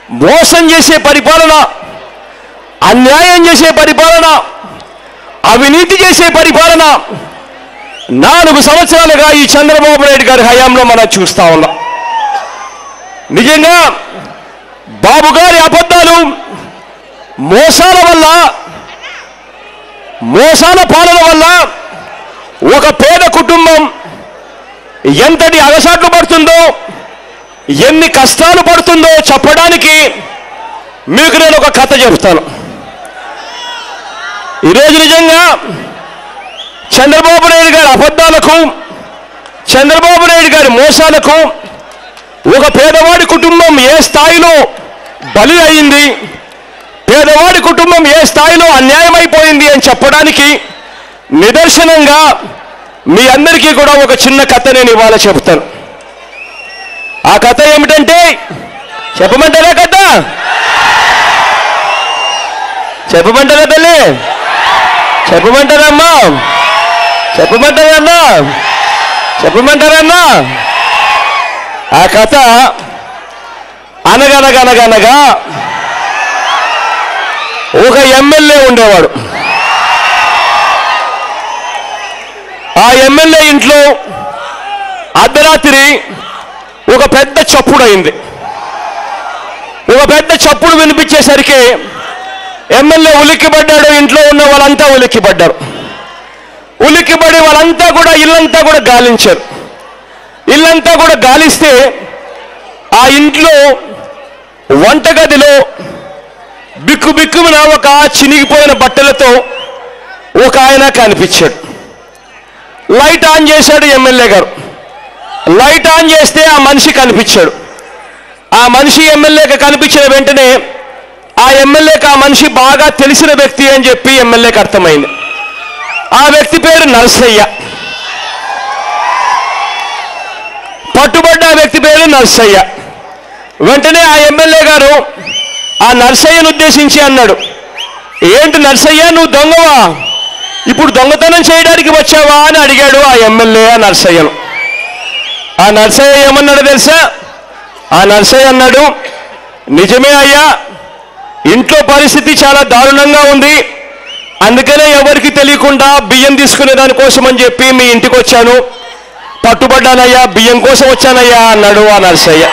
మోసం చేసే పరిపాలన అన్యాయం చేసే పరిపాలన అవినీతి చేసే పరిపాలన నాలుగు సంవత్సరాలుగా ఈ చంద్రబాబు నాయుడు గారి హయాంలో మనం చూస్తా ఉన్నాం నిజంగా బాబు గారి అబద్ధాలు మోసాల వల్ల మోసాల పాలన వల్ల ఒక పేద కుటుంబం ఎంతటి అగసాట్లు పడుతుందో ఎన్ని కష్టాలు పడుతుందో చెప్పడానికి మీకు నేను ఒక కథ చెప్తాను ఈరోజు నిజంగా చంద్రబాబు నాయుడు గారి అబద్ధాలకు చంద్రబాబు నాయుడు గారి మోసాలకు ఒక పేదవాడి కుటుంబం ఏ స్థాయిలో బలి అయింది పేదవాడి కుటుంబం ఏ స్థాయిలో అన్యాయమైపోయింది అని చెప్పడానికి నిదర్శనంగా మీ అందరికీ కూడా ఒక చిన్న కథ నేను ఇవాళ చెబుతాను ఆ కథ ఏమిటంటే చెప్పమంటారా కథ చెప్పమంటారా తల్లి చెప్పమంటారమ్మా చెప్పమంటారన్నా చెప్పమంటారన్నా ఆ కథ అనగనగనగనగా ఒక ఎమ్మెల్యే ఉండేవాడు ఆ ఎమ్మెల్యే ఇంట్లో అర్ధరాత్రి ఒక పెద్ద చప్పుడు అయింది ఒక పెద్ద చప్పుడు వినిపించేసరికి ఎమ్మెల్యే ఉలిక్కిపడ్డాడు ఇంట్లో ఉన్న వాళ్ళంతా ఉలిక్కిపడ్డారు ఉలిక్కిపడి వాళ్ళంతా కూడా ఇల్లంతా కూడా గాలించారు ఇల్లంతా కూడా గాలిస్తే ఆ ఇంట్లో వంటగదిలో బిక్కు బిక్కున ఒక చినిగిపోయిన బట్టలతో ఒక ఆయన కనిపించాడు లైట్ ఆన్ చేశాడు ఎమ్మెల్యే గారు లైట్ ఆన్ చేస్తే ఆ మనిషి కనిపించాడు ఆ మనిషి ఎమ్మెల్యేకి కనిపించిన వెంటనే ఆ ఎమ్మెల్యేకి ఆ మనిషి బాగా తెలిసిన వ్యక్తి అని చెప్పి ఎమ్మెల్యేకి అర్థమైంది ఆ వ్యక్తి పేరు నరసయ్య పట్టుబడ్డ ఆ వ్యక్తి పేరు నరసయ్య వెంటనే ఆ ఎమ్మెల్యే గారు ఆ నర్సయ్యను ఉద్దేశించి అన్నాడు ఏంటి నర్సయ్య నువ్వు దొంగవా ఇప్పుడు దొంగతనం చేయడానికి వచ్చావా అని అడిగాడు ఆ ఎమ్మెల్యే ఆ నర్సయ్యను ఆ నర్సయ్య ఏమన్నాడు తెలుసా ఆ నర్సయ్య అన్నాడు నిజమే అయ్యా ఇంట్లో పరిస్థితి చాలా దారుణంగా ఉంది అందుకనే ఎవరికి తెలియకుండా బియ్యం తీసుకునే దానికోసం అని చెప్పి మీ ఇంటికి వచ్చాను పట్టుబడ్డానయ్యా బియ్యం కోసం వచ్చానయ్యా అన్నాడు ఆ నర్సయ్య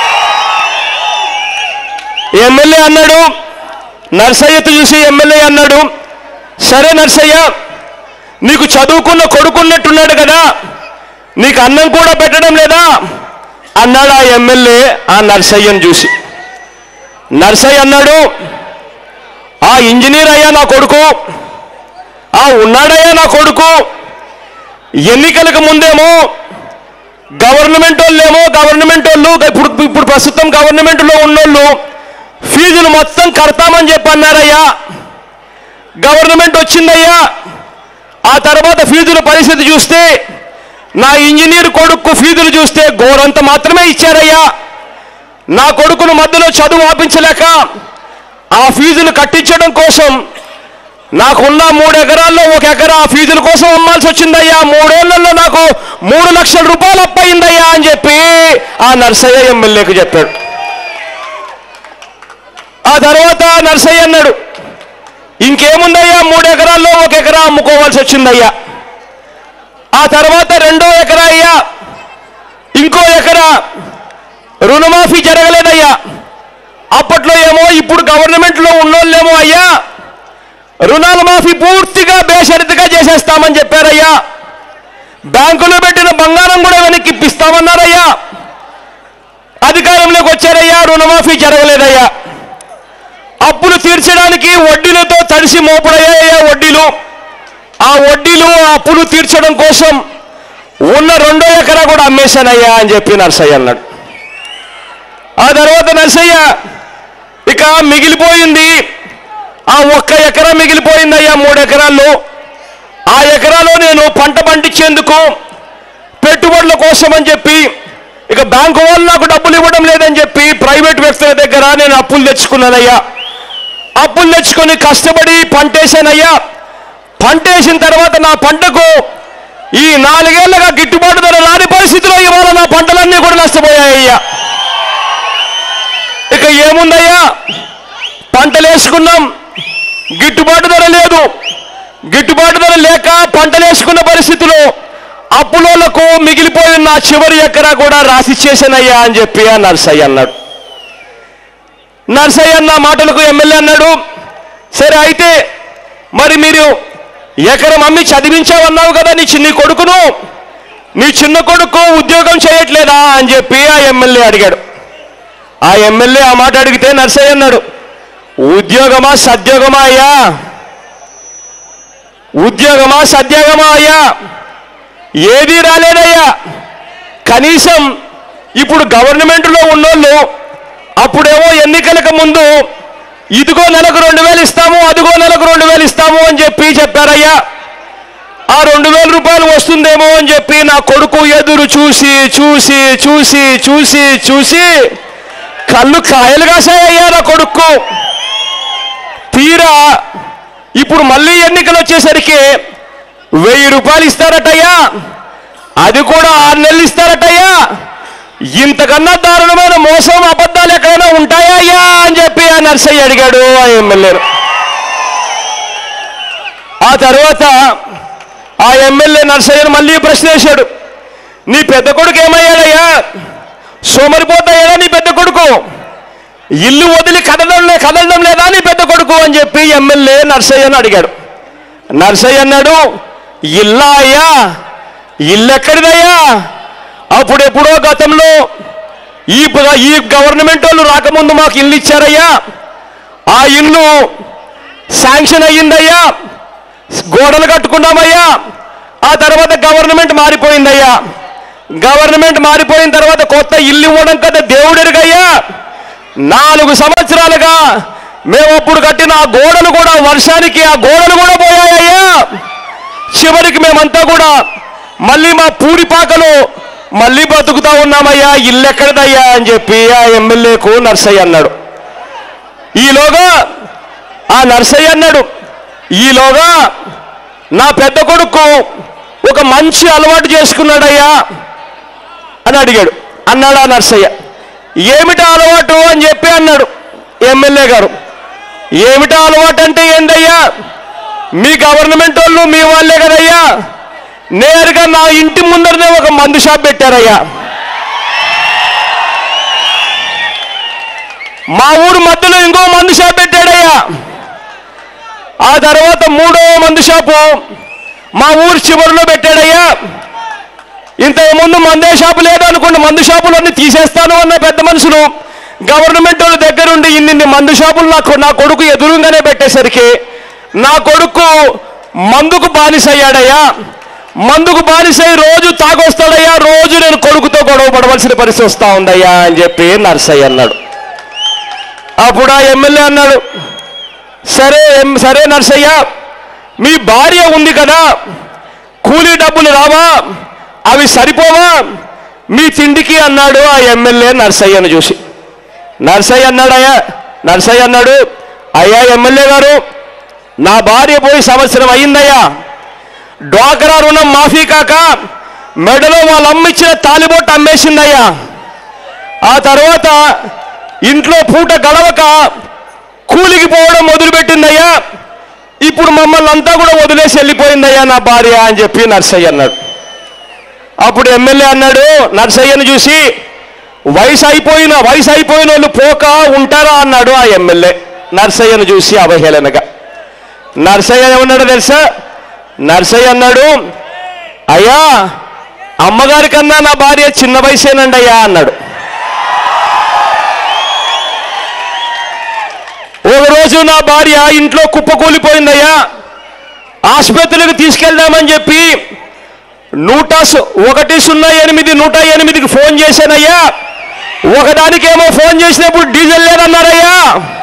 ఎమ్మెల్యే అన్నాడు నర్సయ్యతో చూసి ఎమ్మెల్యే అన్నాడు సరే నర్సయ్య నీకు చదువుకున్న కొడుకున్నట్టున్నాడు కదా నీకు అన్నం కూడా పెట్టడం లేదా అన్నాడు ఆ ఎమ్మెల్యే ఆ నర్సయ్యను చూసి నర్సయ్య అన్నాడు ఆ ఇంజనీర్ అయ్యా నా కొడుకు ఆ ఉన్నాడయ్యా నా కొడుకు ఎన్నికలకు ముందేమో గవర్నమెంట్ వాళ్ళేమో గవర్నమెంట్ వాళ్ళు ఇప్పుడు ఇప్పుడు ప్రస్తుతం గవర్నమెంట్లో ఉన్నోళ్ళు ఫీజులు మొత్తం కడతామని చెప్పి అన్నారయ్యా గవర్నమెంట్ వచ్చిందయ్యా ఆ తర్వాత ఫీజుల పరిస్థితి చూస్తే నా ఇంజనీర్ కొడుకు ఫీజులు చూస్తే ఘోరంత మాత్రమే ఇచ్చారయ్యా నా కొడుకును మధ్యలో చదువు ఆపించలేక ఆ ఫీజులు కట్టించడం కోసం నాకున్న మూడు ఎకరాల్లో ఒక ఎకరా ఆ ఫీజుల కోసం అమ్మాల్సి వచ్చిందయ్యా మూడేళ్లలో నాకు మూడు లక్షల రూపాయలు అప్పయిందయ్యా అని చెప్పి ఆ నర్సయ్య ఎమ్మెల్యేకి చెప్పాడు ఆ తర్వాత నర్సయ్య అన్నాడు ఇంకేముందయ్యా మూడు ఎకరాల్లో ఒక ఎకరా అమ్ముకోవాల్సి వచ్చిందయ్యా ఆ తర్వాత రెండో ఎకరా అయ్యా ఇంకో ఎకరా రుణమాఫీ జరగలేదయ్యా అప్పట్లో ఏమో ఇప్పుడు గవర్నమెంట్లో ఉన్నోళ్ళేమో అయ్యా రుణాల మాఫీ పూర్తిగా బేషరతుగా చేసేస్తామని చెప్పారయ్యా బ్యాంకులో పెట్టిన బంగారం కూడా వెనక్కి ఇప్పిస్తామన్నారయ్యా అధికారంలోకి వచ్చారయ్యా రుణమాఫీ జరగలేదయ్యా అప్పులు తీర్చడానికి వడ్డీలతో తడిసి మోపడయ్యాయ్యా వడ్డీలు ఆ వడ్డీలు ఆ అప్పులు తీర్చడం కోసం ఉన్న రెండో ఎకరా కూడా అమ్మేశానయ్యా అని చెప్పి నర్సయ్య అన్నాడు ఆ తర్వాత నర్సయ్య ఇక మిగిలిపోయింది ఆ ఒక్క ఎకరా మిగిలిపోయిందయ్యా మూడు ఎకరాల్లో ఆ ఎకరాలో నేను పంట పండించేందుకు పెట్టుబడుల కోసం అని చెప్పి ఇక బ్యాంకు వాళ్ళు నాకు డబ్బులు ఇవ్వడం లేదని చెప్పి ప్రైవేట్ వ్యక్తుల దగ్గర నేను అప్పులు తెచ్చుకున్నానయ్యా అప్పులు తెచ్చుకొని కష్టపడి పంటేశానయ్యా పంటేసిన తర్వాత నా పంటకు ఈ నాలుగేళ్లుగా గిట్టుబాటు ధర రాని పరిస్థితిలో ఇవాళ నా పంటలన్నీ కూడా నష్టపోయాయ్యా ఇక ఏముందయ్యా పంటలు వేసుకున్నాం గిట్టుబాటు ధర లేదు గిట్టుబాటు ధర లేక పంటలు వేసుకున్న పరిస్థితిలో అప్పులోలకు మిగిలిపోయిన నా చివరి ఎకరా కూడా రాసిచ్చేసానయ్యా అని చెప్పి ఆ నర్సయ్య అన్నాడు నర్సయ్య అన్న మాటలకు ఎమ్మెల్యే అన్నాడు సరే అయితే మరి మీరు ఎకరం అమ్మి చదివించావన్నావు కదా నీ చిన్ని కొడుకును నీ చిన్న కొడుకు ఉద్యోగం చేయట్లేదా అని చెప్పి ఆ ఎమ్మెల్యే అడిగాడు ఆ ఎమ్మెల్యే ఆ మాట అడిగితే నర్సయ్య అన్నాడు ఉద్యోగమా సద్యోగమా అయ్యా ఉద్యోగమా సద్యోగమా అయ్యా ఏదీ రాలేదయ్యా కనీసం ఇప్పుడు గవర్నమెంట్లో ఉన్నోళ్ళు అప్పుడేమో ఎన్నికలకు ముందు ఇదిగో నెలకు రెండు వేలు ఇస్తాము అదిగో నెలకు రెండు వేలు ఇస్తాము అని చెప్పి చెప్పారయ్యా ఆ రెండు వేల రూపాయలు వస్తుందేమో అని చెప్పి నా కొడుకు ఎదురు చూసి చూసి చూసి చూసి చూసి కళ్ళు కాయలు కాసాయ్యా నా కొడుకు తీరా ఇప్పుడు మళ్ళీ ఎన్నికలు వచ్చేసరికి వెయ్యి రూపాయలు ఇస్తారటయ్యా అది కూడా ఆరు నెలలు ఇస్తారటయ్యా ఇంతకన్నా దారుణమైన మోసం అబద్ధాలు ఎక్కడైనా ఉంటాయా అయ్యా అని చెప్పి ఆ నర్సయ్య అడిగాడు ఆ ఎమ్మెల్యేను ఆ తర్వాత ఆ ఎమ్మెల్యే నర్సయ్యను మళ్ళీ ప్రశ్న వేశాడు నీ పెద్ద కొడుకు ఏమయ్యాడయ్యా సోమరిపోతాయా నీ పెద్ద కొడుకు ఇల్లు వదిలి కదలడం లే కదలడం లేదా నీ పెద్ద కొడుకు అని చెప్పి ఎమ్మెల్యే నర్సయ్యను అడిగాడు నర్సయ్య అన్నాడు ఇల్లా అయ్యా ఇల్లు ఎక్కడిదయ్యా అప్పుడెప్పుడో గతంలో ఈ ప- ఈ గవర్నమెంట్ వాళ్ళు రాకముందు మాకు ఇల్లు ఇచ్చారయ్యా ఆ ఇల్లు శాంక్షన్ అయ్యిందయ్యా గోడలు కట్టుకున్నామయ్యా ఆ తర్వాత గవర్నమెంట్ మారిపోయిందయ్యా గవర్నమెంట్ మారిపోయిన తర్వాత కొత్త ఇల్లు ఇవ్వడం కదా దేవుడెరుగయ్యా నాలుగు సంవత్సరాలుగా మేము అప్పుడు కట్టిన ఆ గోడలు కూడా వర్షానికి ఆ గోడలు కూడా పోయాయ్యా చివరికి మేమంతా కూడా మళ్ళీ మా పూరిపాకలు మళ్ళీ బతుకుతా ఉన్నామయ్యా ఇల్లు ఎక్కడిదయ్యా అని చెప్పి ఆ ఎమ్మెల్యేకు నర్సయ్య అన్నాడు ఈలోగా ఆ నర్సయ్య అన్నాడు ఈలోగా నా పెద్ద కొడుకు ఒక మంచి అలవాటు చేసుకున్నాడయ్యా అని అడిగాడు అన్నాడు ఆ నర్సయ్య ఏమిటా అలవాటు అని చెప్పి అన్నాడు ఎమ్మెల్యే గారు ఏమిటా అలవాటు అంటే ఏందయ్యా మీ గవర్నమెంట్ వాళ్ళు మీ వాళ్ళే కదయ్యా నేరుగా నా ఇంటి ముందరనే ఒక మందు షాప్ పెట్టారయ్యా మా ఊరు మధ్యలో ఇంకో మందు షాప్ పెట్టాడయ్యా ఆ తర్వాత మూడో మందు షాపు మా ఊరు చివరిలో పెట్టాడయ్యా ఇంతకు ముందు మందే షాపు లేదనుకోండి మందు షాపులన్నీ తీసేస్తాను అన్న పెద్ద మనుషులు గవర్నమెంట్ వాళ్ళ దగ్గరుండి ఇన్ని మందు షాపులు నాకు నా కొడుకు ఎదురుగానే పెట్టేసరికి నా కొడుకు మందుకు బానిసయ్యాడయ్యా మందుకు బానిసై రోజు తాగొస్తాడయ్యా రోజు నేను కొడుకుతో గొడవ పడవలసిన పరిస్థితి వస్తా ఉందయ్యా అని చెప్పి నర్సయ్య అన్నాడు అప్పుడు ఆ ఎమ్మెల్యే అన్నాడు సరే ఎం- సరే నర్సయ్య మీ భార్య ఉంది కదా కూలీ డబ్బులు రావా అవి సరిపోవా మీ తిండికి అన్నాడు ఆ ఎమ్మెల్యే నర్సయ్యను చూసి నర్సయ్య అన్నాడయ్యా నర్సయ్య అన్నాడు అయ్యా ఎమ్మెల్యే గారు నా భార్య పోయి సంవత్సరం అయిందయ్యా డ్వాక్రా రుణం మాఫీ కాక మెడలో వాళ్ళ అమ్మ ఇచ్చిన తాలిబొట్టు అమ్మేసిందయ్యా ఆ తర్వాత ఇంట్లో పూట గడవక కూలికి పోవడం మొదలుపెట్టిందయ్యా ఇప్పుడు మమ్మల్ని అంతా కూడా వదిలేసి వెళ్ళిపోయిందయ్యా నా భార్య అని చెప్పి నర్సయ్య అన్నాడు అప్పుడు ఎమ్మెల్యే అన్నాడు నర్సయ్యను చూసి వయసు అయిపోయిన వయసు అయిపోయిన వాళ్ళు పోక ఉంటారా అన్నాడు ఆ ఎమ్మెల్యే నర్సయ్యను చూసి అవహేళనగా నర్సయ్య ఏమన్నాడు తెలుసా నర్సయ్య అన్నాడు అయ్యా అమ్మగారి కన్నా నా భార్య చిన్న వయసేనండి అయ్యా అన్నాడు ఒక రోజు నా భార్య ఇంట్లో కుప్పకూలిపోయిందయ్యా ఆసుపత్రికి తీసుకెళ్దామని చెప్పి నూట సు- ఒకటి సున్నా ఎనిమిది నూట ఎనిమిదికి ఫోన్ చేశానయ్యా ఒకదానికేమో ఫోన్ చేసినప్పుడు డీజిల్ లేదన్నారయ్యా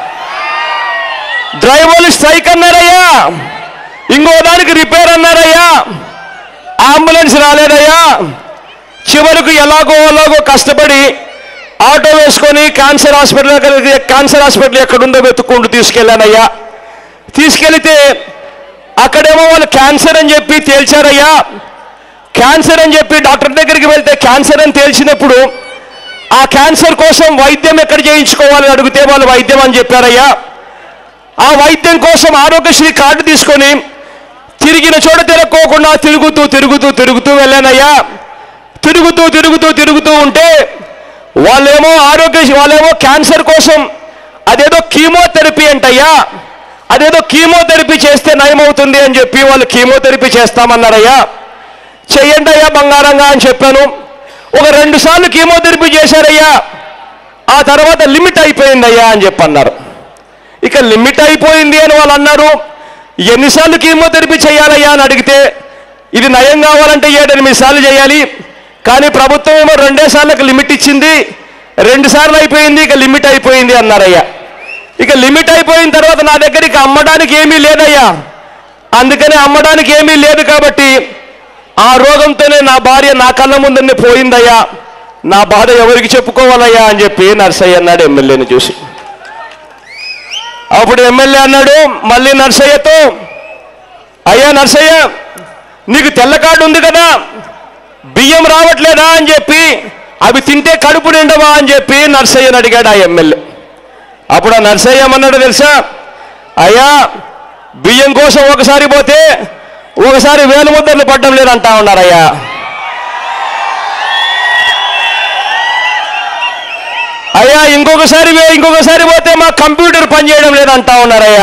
డ్రైవర్లు స్ట్రైక్ అన్నారయ్యా ఇంకో దానికి రిపేర్ అన్నారయ్యా అంబులెన్స్ రాలేదయ్యా చివరకు ఎలాగో ఎలాగో కష్టపడి ఆటో వేసుకొని క్యాన్సర్ హాస్పిటల్ దగ్గరికి క్యాన్సర్ హాస్పిటల్ ఎక్కడుందో వెతుక్కుంటూ తీసుకెళ్ళానయ్యా తీసుకెళ్తే అక్కడేమో వాళ్ళు క్యాన్సర్ అని చెప్పి తేల్చారయ్యా క్యాన్సర్ అని చెప్పి డాక్టర్ దగ్గరికి వెళ్తే క్యాన్సర్ అని తేల్చినప్పుడు ఆ క్యాన్సర్ కోసం వైద్యం ఎక్కడ చేయించుకోవాలని అడిగితే వాళ్ళు వైద్యం అని చెప్పారయ్యా ఆ వైద్యం కోసం ఆరోగ్యశ్రీ కార్డు తీసుకొని తిరిగిన చోట తిరక్కోకుండా తిరుగుతూ తిరుగుతూ తిరుగుతూ వెళ్ళానయ్యా తిరుగుతూ తిరుగుతూ తిరుగుతూ ఉంటే వాళ్ళేమో ఆరోగ్య వాళ్ళేమో క్యాన్సర్ కోసం అదేదో కీమోథెరపీ అంటయ్యా అదేదో కీమోథెరపీ చేస్తే నయమవుతుంది అని చెప్పి వాళ్ళు కీమోథెరపీ చేస్తామన్నారయ్యా చెయ్యండి అయ్యా బంగారంగా అని చెప్పాను ఒక రెండు సార్లు కీమోథెరపీ చేశారయ్యా ఆ తర్వాత లిమిట్ అయిపోయిందయ్యా అని చెప్పి అన్నారు ఇక లిమిట్ అయిపోయింది అని వాళ్ళు అన్నారు ఎన్నిసార్లు కీమోథెరపీ చేయాలయ్యా అని అడిగితే ఇది నయం కావాలంటే ఏడెనిమిది సార్లు చేయాలి కానీ ప్రభుత్వం ఏమో రెండే సార్లకు లిమిట్ ఇచ్చింది రెండు సార్లు అయిపోయింది ఇక లిమిట్ అయిపోయింది అన్నారయ్యా ఇక లిమిట్ అయిపోయిన తర్వాత నా దగ్గర ఇక అమ్మడానికి ఏమీ లేదయ్యా అందుకని అమ్మడానికి ఏమీ లేదు కాబట్టి ఆ రోగంతోనే నా భార్య నా కళ్ళ ముందరనే పోయిందయ్యా నా బాధ ఎవరికి చెప్పుకోవాలయ్యా అని చెప్పి నర్సయ్య అన్నాడు ఎమ్మెల్యేని చూసి అప్పుడు ఎమ్మెల్యే అన్నాడు మళ్ళీ నర్సయ్యతో అయ్యా నర్సయ్య నీకు తెల్ల కార్డు ఉంది కదా బియ్యం రావట్లేదా అని చెప్పి అవి తింటే కడుపు నిండవా అని చెప్పి నర్సయ్యని అడిగాడు ఆ ఎమ్మెల్యే అప్పుడు ఆ నర్సయ్య ఏమన్నాడు తెలుసా అయ్యా బియ్యం కోసం ఒకసారి పోతే ఒకసారి వేలు ముద్దర్లు పడ్డం లేదంటా ఉన్నారయ్యా అయ్యా ఇంకొకసారి వే- ఇంకొకసారి పోతే మా కంప్యూటర్ పనిచేయడం లేదంటా ఉన్నారయ్యా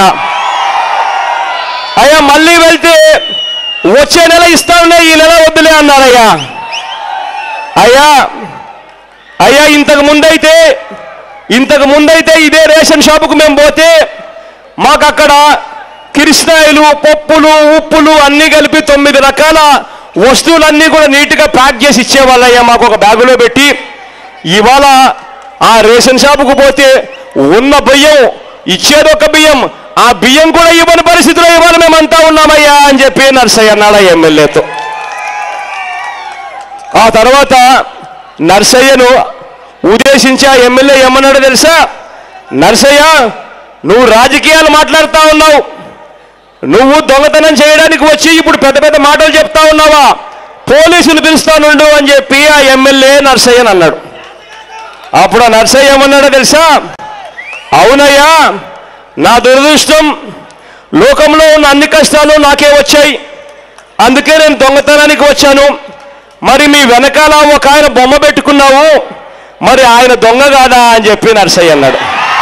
అయ్యా మళ్ళీ వెళ్తే వచ్చే నెల ఇస్తాంలే ఈ నెల వద్దులే అన్నారయ్యా అయ్యా అయ్యా ఇంతకు ముందైతే ఇంతకు ముందైతే ఇదే రేషన్ షాపుకు మేము పోతే మాకు అక్కడ కిరిసినాయిలు పప్పులు ఉప్పులు అన్నీ కలిపి తొమ్మిది రకాల వస్తువులన్నీ కూడా నీట్గా ప్యాక్ చేసి ఇచ్చేవాళ్ళయ్యా మాకు ఒక బ్యాగులో పెట్టి ఇవాళ ఆ రేషన్ షాపుకు పోతే ఉన్న బియ్యం ఇచ్చేది ఒక బియ్యం ఆ బియ్యం కూడా ఇవ్వని పరిస్థితిలో ఇవాళ మేమంతా ఉన్నామయ్యా అని చెప్పి నర్సయ్య అన్నాడు ఆ ఎమ్మెల్యేతో ఆ తర్వాత నర్సయ్యను ఉద్దేశించి ఆ ఎమ్మెల్యే ఏమన్నాడో తెలుసా నర్సయ్య నువ్వు రాజకీయాలు మాట్లాడుతా ఉన్నావు నువ్వు దొంగతనం చేయడానికి వచ్చి ఇప్పుడు పెద్ద పెద్ద మాటలు చెప్తా ఉన్నావా పోలీసులు పిలుస్తానుండు అని చెప్పి ఆ ఎమ్మెల్యే నర్సయ్యని అన్నాడు అప్పుడు ఆ నర్సయ్య ఏమన్నాడో తెలుసా అవునయ్యా నా దురదృష్టం లోకంలో ఉన్న అన్ని కష్టాలు నాకే వచ్చాయి అందుకే నేను దొంగతనానికి వచ్చాను మరి మీ వెనకాల ఒక ఆయన బొమ్మ పెట్టుకున్నావు మరి ఆయన దొంగ కాదా అని చెప్పి నర్సయ్య అన్నాడు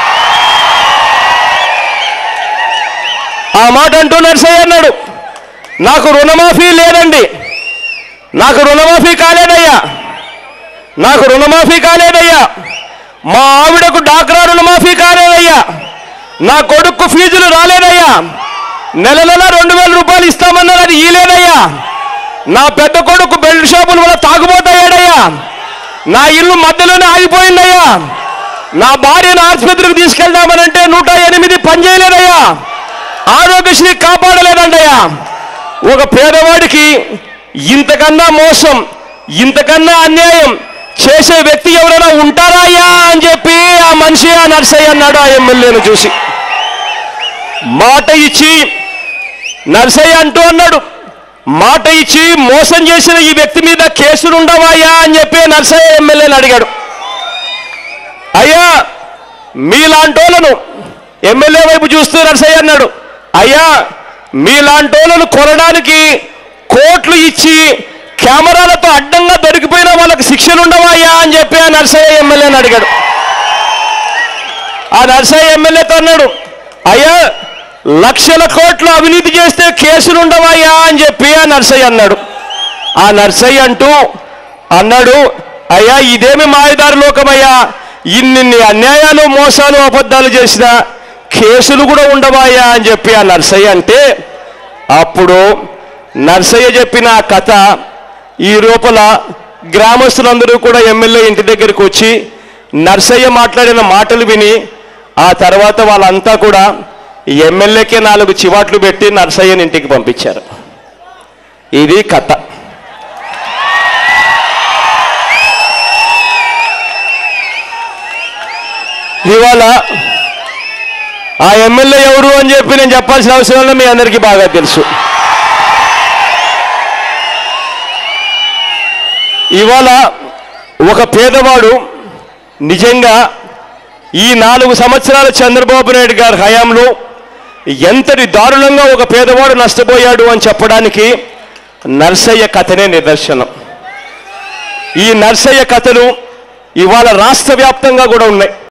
ఆ మాట అంటూ నర్సయ్య అన్నాడు నాకు రుణమాఫీ లేదండి నాకు రుణమాఫీ కాలేదయ్యా నాకు రుణమాఫీ కాలేదయ్యా మా ఆవిడకు డాక్రా రుణమాఫీ కాలేదయ్యా నా కొడుకు ఫీజులు రాలేదయ్యా నెల నెల రెండు వేల రూపాయలు ఇస్తామన్నారు అది ఇలేదయ్యా నా పెద్ద కొడుకు బెల్ట్ షాపుల వల్ల తాగుబోతయ్యాడయ్యా నా ఇల్లు మధ్యలోనే ఆగిపోయిందయ్యా నా భార్యను ఆసుపత్రికి తీసుకెళ్దామనంటే నూట ఎనిమిది పనిచేయలేదయ్యా ఆరోగ్యశ్రీ కాపాడలేదండయ్యా ఒక పేదవాడికి ఇంతకన్నా మోసం ఇంతకన్నా అన్యాయం చేసే వ్యక్తి ఎవరైనా ఉంటారా అయ్యా అని చెప్పి ఆ మనిషి ఆ నర్సయ్య అన్నాడు ఆ ఎమ్మెల్యేను చూసి మాట ఇచ్చి నర్సయ్య అంటూ అన్నాడు మాట ఇచ్చి మోసం చేసిన ఈ వ్యక్తి మీద కేసులు ఉండవాయా అని చెప్పి నర్సయ్య ఎమ్మెల్యేని అడిగాడు అయ్యా మీలాంటోళ్ళను ఎమ్మెల్యే వైపు చూస్తూ నర్సయ్య అన్నాడు అయ్యా మీలాంటోళ్ళను కొనడానికి కోట్లు ఇచ్చి కెమెరాలతో అడ్డంగా దొరికిపోయిన వాళ్ళకి శిక్షలు ఉండవాయా అని చెప్పి ఆ నర్సయ్య ఎమ్మెల్యేని అడిగాడు ఆ నర్సయ్య ఎమ్మెల్యేతో అన్నాడు అయ్యా లక్షల కోట్లు అవినీతి చేస్తే కేసులు ఉండవాయా అని చెప్పి ఆ నర్సయ్య అన్నాడు ఆ నర్సయ్య అంటూ అన్నాడు అయ్యా ఇదేమి మాయదారి లోకమయ్యా ఇన్నిన్ని అన్యాయాలు మోసాలు అబద్ధాలు చేసిన కేసులు కూడా ఉండవాయా అని చెప్పి ఆ నర్సయ్య అంటే అప్పుడు నర్సయ్య చెప్పిన ఆ కథ ఈ లోపల గ్రామస్తులందరూ కూడా ఎమ్మెల్యే ఇంటి దగ్గరికి వచ్చి నర్సయ్య మాట్లాడిన మాటలు విని ఆ తర్వాత వాళ్ళంతా కూడా ఎమ్మెల్యేకే నాలుగు చివాట్లు పెట్టి నర్సయ్యని ఇంటికి పంపించారు ఇది కథ ఇవాళ ఆ ఎమ్మెల్యే ఎవరు అని చెప్పి నేను చెప్పాల్సిన అవసరం లేదు, మీ అందరికీ బాగా తెలుసు ఇవాళ ఒక పేదవాడు నిజంగా ఈ నాలుగు సంవత్సరాల చంద్రబాబు నాయుడు గారి హయాంలో ఎంతటి దారుణంగా ఒక పేదవాడు నష్టపోయాడు అని చెప్పడానికి నర్సయ్య కథనే నిదర్శనం ఈ నర్సయ్య కథలు ఇవాళ రాష్ట్ర వ్యాప్తంగా కూడా ఉన్నాయి